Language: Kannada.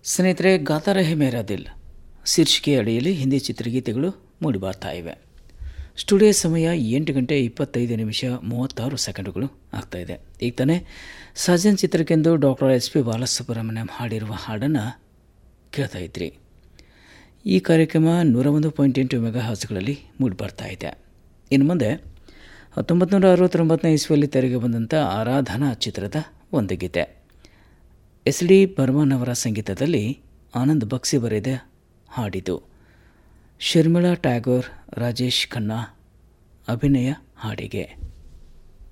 ಸ್ನೇಹಿತರೆ ಗಾತಾ ರಹೆ ಮೇರಾ ದಿಲ್ ಶೀರ್ಷಿಕೆ ಅಡಿಯಲ್ಲಿ ಹಿಂದಿ ಚಿತ್ರಗೀತೆಗಳು ಮೂಡಿಬರ್ತಾ ಇವೆ ಸ್ಟುಡಿಯೋ ಸಮಯ ಎಂಟು ಗಂಟೆ ಇಪ್ಪತ್ತೈದು ನಿಮಿಷ ಮೂವತ್ತಾರು ಸೆಕೆಂಡುಗಳು ಆಗ್ತಾಯಿದೆ ಈಗ ತಾನೇ ಸಜನ್ ಚಿತ್ರಕ್ಕೆಂದು ಡಾಕ್ಟರ್ ಎಸ್ ಪಿ ಬಾಲಸುಬ್ರಹ್ಮಣ್ಯಂ ಹಾಡಿರುವ ಹಾಡನ್ನು ಕೇಳ್ತಾ ಇದ್ರಿ ಈ ಕಾರ್ಯಕ್ರಮ ನೂರ ಒಂದು ಪಾಯಿಂಟ್ ಎಂಟು ಮೆಗಾ ಹೌಸ್ಗಳಲ್ಲಿ ಮೂಡಿಬರ್ತಾ ಇದೆ ಇನ್ನು ಮುಂದೆ ಹತ್ತೊಂಬತ್ತು ನೂರ ಅರವತ್ತೊಂಬತ್ತನೇ ಇಸ್ವಿಯಲ್ಲಿ ತೆರೆಗೆ ಬಂದಂಥ ಆರಾಧನಾ ಚಿತ್ರದ ಒಂದು ಗೀತೆ ಎಸ್ ಡಿ ಬರ್ಮನ್ ಅವರ ಸಂಗೀತದಲ್ಲಿ ಆನಂದ್ ಬಕ್ಸಿ ಬರೆದ ಹಾಡಿತು ಶರ್ಮಿಳಾ ಟ್ಯಾಗೋರ್ ರಾಜೇಶ್ ಖನ್ನಾ ಅಭಿನಯ ಹಾಡಿಗೆ